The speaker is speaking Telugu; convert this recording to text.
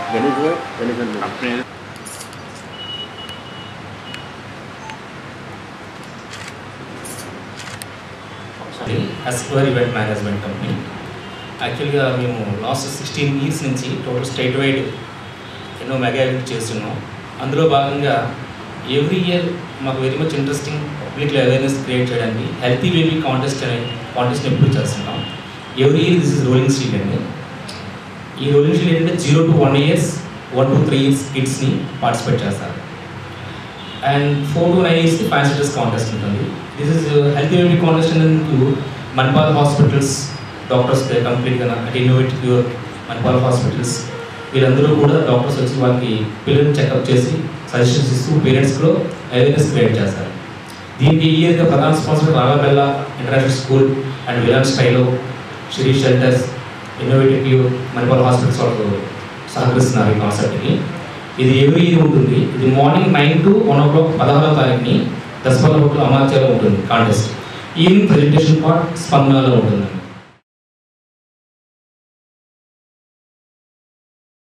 గణేష్ గారు గణేష్ గారు company as per event management company యాక్చువల్గా మేము లాస్ట్ సిక్స్టీన్ ఇయర్స్ నుంచి టోటల్ స్టేట్ వైడ్ ఎన్నో మెగా ఈవెంట్ చేస్తున్నాం అందులో భాగంగా ఎవ్రీ ఇయర్ మాకు వెరీ మచ్ ఇంట్రెస్టింగ్ పబ్లిక్లో అవేర్నెస్ క్రియేట్ చేయడానికి హెల్తీ బేబీ కాంటెస్ట్ అనే కాంటెస్ట్ని ఎప్పుడు చేస్తున్నాం every year this is rolling street అండి ఈ రోలింగ్ స్ట్రీట్ ఏంటంటే zero to one years one to three years కిడ్స్ని పార్టిసిపేట్ చేస్తారు అండ్ ఫోర్ టు నైన్ ఇయర్స్కి ఫైవ్ సిటర్స్ కాంటెస్ట్ ఉంటుంది this is health baby contest అనేది మణిపాల్ హాస్పిటల్స్ డాక్టర్స్ కంప్లీట్గా అంటే ఇన్నోవేటివ్ ప్యూర్ మణిపాల్ హాస్పిటల్స్ వీళ్ళందరూ కూడా డాక్టర్స్ వచ్చి వాళ్ళకి పిల్లల్ని చెకప్ చేసి సజెషన్స్ ఇస్తూ పేరెంట్స్లో అవేర్నెస్ క్రియేట్ చేస్తారు దీనికి ఈ ఇయర్గా ప్రధాన స్పాన్సర్ రాగాబెల్ల ఇంటర్నేషనల్ స్కూల్ అండ్ విలాన్ స్టైలో Sri shelters innovative pure Manipal hospitals వాళ్ళు సహకరిస్తున్నారు ఈ కాన్సెప్ట్కి ఇది ఎవ్రీ ఇయర్ ఉంటుంది ఇది morning nine to one o'clock పదహారవ తారీఖుని దసపల్ల హోటల్ అమాత్యాలో ఉంటుంది కాంటెస్ట్ ఈవినింగ్ ప్రజెంటేషన్ పార్ట్ స్పందనలో ఉంటుంది